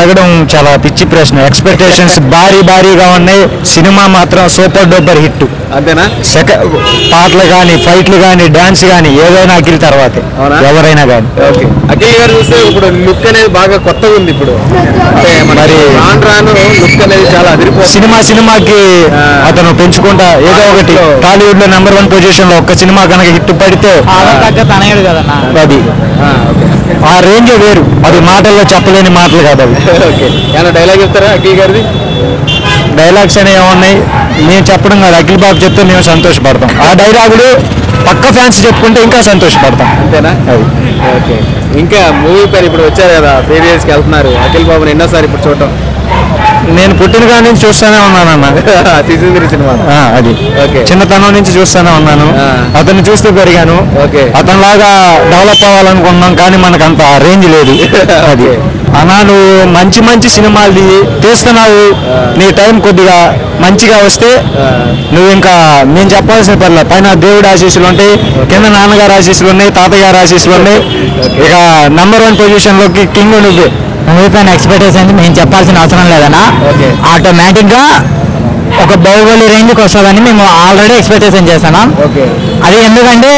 అడగడం చాలా పిచ్చి ప్రశ్న ఎక్స్పెక్టేషన్స్ భారీ భారీగా ఉన్నాయి సినిమా మాత్రం సూపర్ డూపర్ హిట్ అంతేనా సెక పాటలు కానీ ఫైట్లు కానీ డాన్స్ కానీ ఏదైనా అఖిల్ తర్వాతే అవునా? ఎవరైనా కానీ ఓకే అఖిల్ గారు చూస్తే ఇప్పుడు లుక్ అనేది బాగా కొత్తగా ఉంది ఇప్పుడు అంటే మరి మరి- రాను రాను లుక్ అనేది చాలా అదిరిపోతుంది సినిమా సినిమాకి ఆ. అతను పెంచుకుంటా ఏదో ఒకటి టాలీవుడ్ లో నెంబర్ వన్ పొజిషన్ లో ఒక్క సినిమా కనుక హిట్ పడితే తనయుడు కదన్నా అది ఆ, ఓకే ఆ రేంజ్ వేరు అది మాటల్లో చెప్పలేని మాటలు కాదు అవి ఓకే ఏమైనా డైలాగ్ చెప్తారా అఖిల్ గారిది డైలాగ్స్ అనేవి ఏమున్నాయి మేము చెప్పడం కాదు అఖిల్ బాబు చెప్తే మేము సంతోషపడతాం ఆ డైలాగులు పక్క ఫ్యాన్స్ చెప్పుకుంటే ఇంకా సంతోషపడతాం అంతేనా అది ఓకే ఇంకా మూవీ పేరు ఇప్పుడు వచ్చారు కదా ప్రీవియస్కి వెళ్తున్నారు అఖిల్ బాబుని ఎన్నోసారి ఇప్పుడు చూడటం నేను పుట్టిన కాడి నుంచి చూస్తూనే ఉన్నానన్న సీజన్ త్రీ సినిమా ఆ, అది ఓకే. చిన్నతనం నుంచి చూస్తూనే ఉన్నాను ఆ. అతన్ని చూస్తూ పెరిగాను ఓకే. అతనిలాగా డెవలప్ అవ్వాలనుకున్నాం కానీ మనకు అంత రేంజ్ లేదు అది ఓకే. అన్నా నువ్వు మంచి మంచి సినిమాలు తీ- తీస్తున్నావు నీ టైం కొద్దిగా మంచిగా వస్తే నువ్వు ఇంకా నేను చెప్పాల్సిన పర్లేదు పైన దేవుడి ఆశీస్సులు ఉంటాయి కింద నాన్నగారు ఆశీస్సులు ఉన్నాయి తాతగారు ఆశీస్సులు ఉన్నాయి ఇక నంబర్ వన్ పొజిషన్ లోకి కింగ్ నువ్వే మూవీ పైన ఎక్స్పెక్టేషన్ మేము చెప్పాల్సిన అవసరం లేదన్నా ఓకే. ఆటోమేటిక్ గా ఒక బాహుబలి రేంజ్కి వస్తుందని మేము ఆల్రెడీ ఎక్స్పెక్టేషన్ చేస్తున్నాం ఓకే అది ఎందుకంటే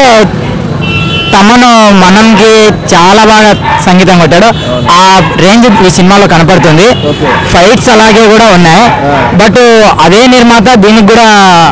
తమను మనంకి చాలా బాగా సంగీతం కొట్టాడు ఆ రేంజ్ ఈ సినిమాలో కనపడుతుంది ఓకే. ఫైట్స్ అలాగే కూడా ఉన్నాయి బట్ అదే నిర్మాత దీనికి కూడా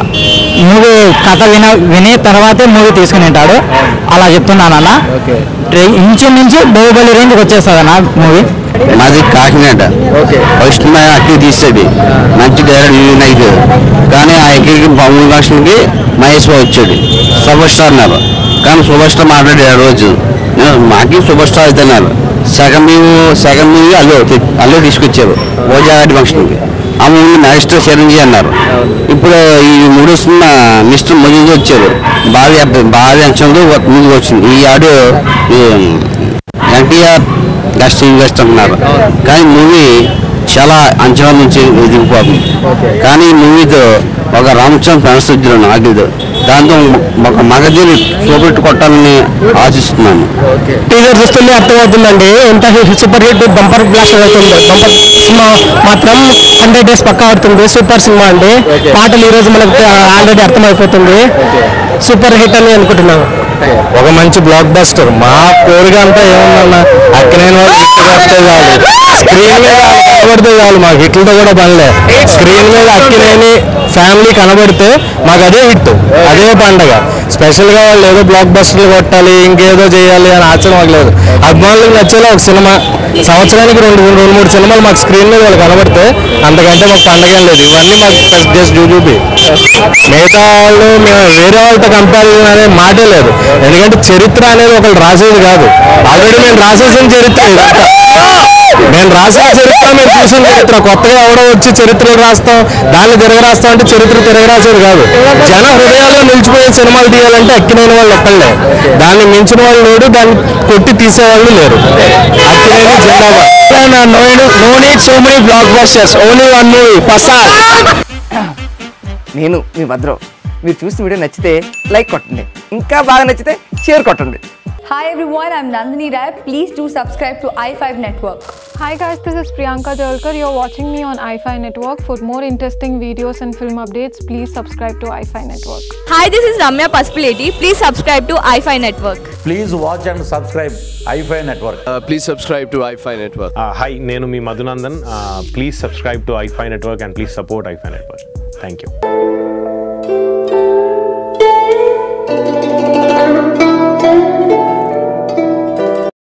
మూవీ కథ విన వినే తర్వాతే మూవీ తీసుకుని ఉంటాడు అలా చెప్తున్నానన్న ఓకే ఇంచుమించు బాహుబలి రేంజ్కి వచ్చేస్తుంది అన్న మూవీ మాది కాకినాడ ఓకే ఫస్ట్ మా అక్కి తీసేది మంచి డైరెక్ట్ నైట్ కానీ ఆ అక్కికి పవన్ లక్షలకి మహేష్ బాబు వచ్చాడు సూపర్ స్టార్ అన్నారు కానీ సూపర్ స్టార్ మాట్లాడాడు ఆ రోజు నేను మాకి సూపర్ స్టార్ అవుతున్నారు second movie second movie Allu Allu తీసుకొచ్చారు ఓజాగాడి ఫంక్షన్కి ఆ మూవీ నెక్స్ట్ చిరంజీవి అన్నారు ఇప్పుడు ఈ మూడో సినిమా మిస్టర్ మజుద్ వచ్చారు బాగా బాగా అంచంలో ముందుకు వచ్చింది ఈ ఆడు ఈ ఎన్టీఆర్ గస్ట్ ఇన్వెస్ట్ అంటున్నారు కానీ మూవీ చాలా అంచనా నుంచి దిగిపోతుంది కానీ ఈ మూవీతో ఒక రామచంద్ర ఫ్యాన్స్ ఆగిదు దాంతో ఒక మగధీని సూపర్ కొట్టాలని ఆశిస్తున్నాను టీజర్ చూస్తుంటే అర్థమవుతుందండి ఎంత సూపర్ హిట్ బంపర్ బ్లాస్ట్ అవుతుంది బంపర్ సినిమా మాత్రం హండ్రెడ్ డేస్ పక్కా ఆడుతుంది సూపర్ సినిమా అండి పాటలు ఈ రోజు మనకు ఆల్రెడీ అర్థమైపోతుంది సూపర్ హిట్ అని అనుకుంటున్నాను ఒక మంచి బ్లాక్ బస్టర్ మా కోరిక అంతా ఏమన్నా అక్కడైన వాళ్ళు హిట్ వస్తే చాలు స్క్రీన్ మీద కనబడితే చాలు మాకు హిట్లతో కూడా పనిలే స్క్రీన్ మీద అక్కినేని ఫ్యామిలీ కనబడితే మాకు అదే హిట్ అదే పండగ స్పెషల్ గా వాళ్ళు ఏదో బ్లాక్ బస్టర్లు కొట్టాలి ఇంకేదో చేయాలి అని ఆచరణ మాకు లేదు అభిమానులకు నచ్చేలా ఒక సినిమా సంవత్సరానికి రెండు రెండు మూడు సినిమాలు మాకు స్క్రీన్ మీద వాళ్ళు కనబడితే అంతకంటే మాకు పండగ ఏం లేదు ఇవన్నీ మాకు జస్ట్ జూజూబీ మిగతా వాళ్ళు మేము వేరే వాళ్ళతో కంపారిజన్ అనే మాటే లేదు ఎందుకంటే చరిత్ర అనేది ఒకళ్ళు రాసేది కాదు ఆల్రెడీ మేము రాసేసిన చరిత్ర ఇదంతా నేను రాసిన చరిత్ర మేము చూసిన చరిత్ర కొత్తగా ఎవడో వచ్చి చరిత్రలు రాస్తాం దాన్ని తిరగరాస్తాం అంటే చరిత్ర తిరగరాసేది కాదు జన హృదయాల్లో నిలిచిపోయిన సినిమాలు తీయాలంటే అక్కినేని వాళ్ళు ఒక్కళ్ళే దాన్ని మించిన వాళ్ళు లేడు దాన్ని కొట్టి తీసేవాళ్ళు లేరు అక్కినేని జిందాబాద్ no need so many blockbusters only one movie ఫసాద్ నేను మీ భద్రం మీరు చూసిన వీడియో నచ్చితే లైక్ కొట్టండి ఇంకా బాగా నచ్చితే షేర్ కొట్టండి Hi everyone, I'm Nandini Rai. Please do subscribe to i5 Network. Hi guys, this is Priyanka Jalkar. You're watching me on iFi Network. For more interesting videos and film updates, please subscribe to iFi Network. Hi, this is Ramya Paspaleti. Please subscribe to i5 Network. Please watch and subscribe iFi network please subscribe to iFi Network. హాయ్ నేను మీ Madhunandan please subscribe to iFi network and please support iFi network thank you